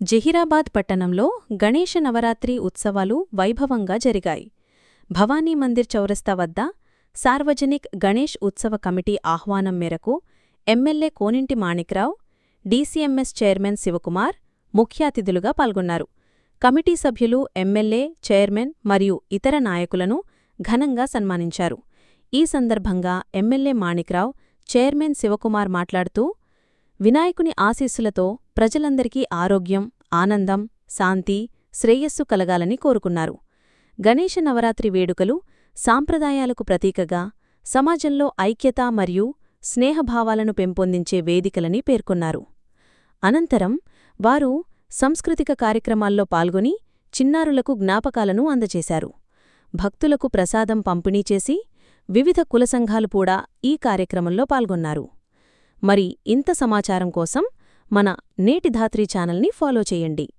జహీరాబాద్ పట్టణంలో గణేష నవరాత్రి ఉత్సవాలు వైభవంగా జరిగాయి భవానీ మందిర్ చౌరస్తా వద్ద సార్వజనిక్ గణేష్ ఉత్సవ కమిటీ ఆహ్వానం మేరకు MLA Koninti Manikrao DCMS chairman Shivakumar ముఖ్య అతిథులుగా పాల్గొన్నారు కమిటీ సభ్యులు ఎమ్మెల్యే చైర్మన్ మరియు ఇతర నాయకులను ఘనంగా సన్మానించారు ఈ సందర్భంగా ఎమ్మెల్యే మాణిక్రావు చైర్మన్ శివకుమార్ మాట్లాడుతూ వినాయకుని ఆశీస్సులతో ప్రజలందరికీ ఆరోగ్యం ఆనందం శాంతి శ్రేయస్సు కలగాలని కోరుకున్నారు గణేష నవరాత్రి వేడుకలు సాంప్రదాయాలకు ప్రతీకగా సమాజంలో ఐక్యత మరియు స్నేహభావాలను పెంపొందించే వేదికలని పేర్కొన్నారు అనంతరం వారు సాంస్కృతిక కార్యక్రమాల్లో పాల్గొని చిన్నారులకు జ్ఞాపకాలను అందజేశారు భక్తులకు ప్రసాదం పంపిణీ చేసి వివిధ కుల సంఘాలు కూడా ఈ కార్యక్రమంలో పాల్గొన్నారు మరి ఇంత సమాచారం కోసం మన నేటి ధాత్రి ఛానల్ని ఫాలో చేయండి